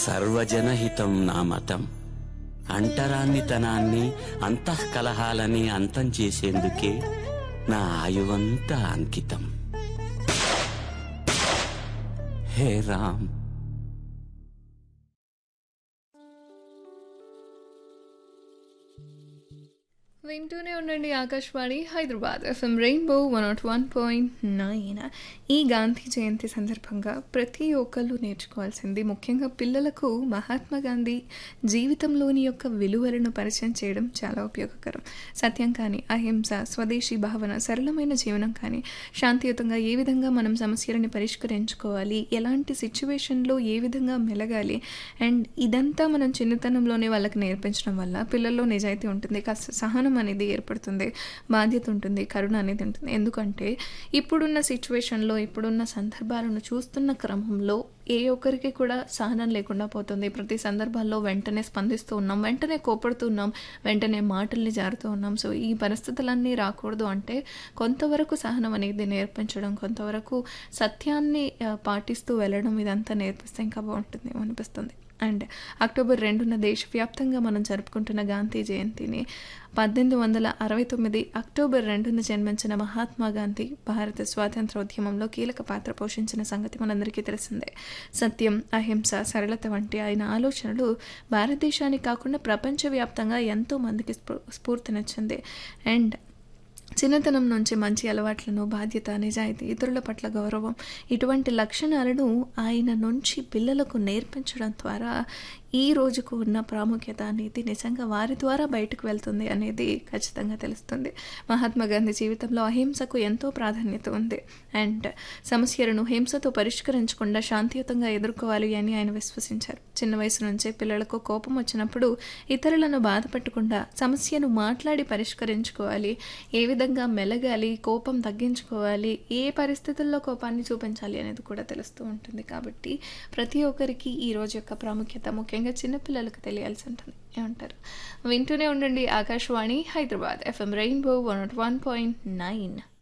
సర్వజనహితం నా మతం అంటరాన్నితనాన్ని అంతఃకలహాలని అంతం చేసేందుకే నా ఆయువంతా అంకితం హే రామ్ వింటూనే ఉండండి Akashvani Hyderabad FM rainbow one nought one point nine ఈ గాంధీ జయంతి సందర్భంగా ప్రతి ఒక్కళ్ళు నేర్చుకోవాల్సింది ముఖ్యంగా పిల్లలకు మహాత్మా గాంధీ జీవితంలోని యొక్క విలువలను పరిచయం చేయడం చాలా ఉపయోగకరం సత్యం కానీ అహింస స్వదేశీ భావన సరళమైన జీవనం కానీ శాంతియుతంగా ఏ విధంగా మనం సమస్యలని పరిష్కరించుకోవాలి ఎలాంటి సిచ్యువేషన్లో ఏ విధంగా మెలగాలి అండ్ ఇదంతా మనం చిన్నతనంలోనే వాళ్ళకి నేర్పించడం వల్ల పిల్లల్లో నిజాయితీ ఉంటుంది కాస్త సహనం అనేది ఏర్పడుతుంది బాధ్యత ఉంటుంది కరుణ అనేది ఉంటుంది ఎందుకంటే ఇప్పుడున్న సిచ్యువేషన్లో ఇప్పుడున్న సందర్భాలను చూస్తున్న క్రమంలో ఏ ఒక్కరికి కూడా సహనం లేకుండా పోతుంది ప్రతి సందర్భాల్లో వెంటనే స్పందిస్తూ ఉన్నాం వెంటనే కోపడుతున్నాం వెంటనే మాటల్ని జారుతూ ఉన్నాం సో ఈ పరిస్థితులన్నీ రాకూడదు అంటే కొంతవరకు సహనం అనేది నేర్పించడం కొంతవరకు సత్యాన్ని ఆ, పాటిస్తూ వెళ్ళడం ఇదంతా నేర్పిస్తే ఇంకా బాగుంటుంది అనిపిస్తుంది అండ్ అక్టోబర్ రెండున దేశవ్యాప్తంగా మనం జరుపుకుంటున్న గాంధీ జయంతిని పద్దెనిమిది వందల అరవై తొమ్మిది అక్టోబర్ రెండున జన్మించిన మహాత్మా గాంధీ భారత స్వాతంత్ర ఉద్యమంలో కీలక పాత్ర పోషించిన సంగతి మనందరికీ తెలిసిందే సత్యం అహింస సరళత వంటి ఆయన ఆలోచనలు భారతదేశానికి కాకుండా ప్రపంచవ్యాప్తంగా ఎంతో మందికి స్ఫూ స్ఫూర్తినిచ్చింది అండ్ చిన్నతనం నుంచి మంచి అలవాట్లను బాధ్యత నిజాయితీ ఇతరుల పట్ల గౌరవం ఇటువంటి లక్షణాలను ఆయన నుంచి పిల్లలకు నేర్పించడం ద్వారా ఈ రోజుకు ఉన్న ప్రాముఖ్యత అనేది నిజంగా వారి ద్వారా బయటకు వెళ్తుంది అనేది ఖచ్చితంగా తెలుస్తుంది మహాత్మా గాంధీ జీవితంలో అహింసకు ఎంతో ప్రాధాన్యత ఉంది అండ్ సమస్యలను హింసతో పరిష్కరించకుండా శాంతియుతంగా ఎదుర్కోవాలి అని ఆయన విశ్వసించారు చిన్న వయసు నుంచే పిల్లలకు కోపం వచ్చినప్పుడు ఇతరులను బాధపెట్టకుండా సమస్యను మాట్లాడి పరిష్కరించుకోవాలి ఏ విధంగా మెలగాలి కోపం తగ్గించుకోవాలి ఏ పరిస్థితుల్లో కోపాన్ని చూపించాలి అనేది కూడా తెలుస్తూ ఉంటుంది కాబట్టి ప్రతి ఒక్కరికి ఈ రోజు యొక్క ప్రాముఖ్యత ముఖ్యంగా చిన్నపిల్లలకు తెలియాల్సి ఉంటుంది ఏమంటారు వింటూనే ఉండండి Akashvani Hyderabad FM rainbow one one point nine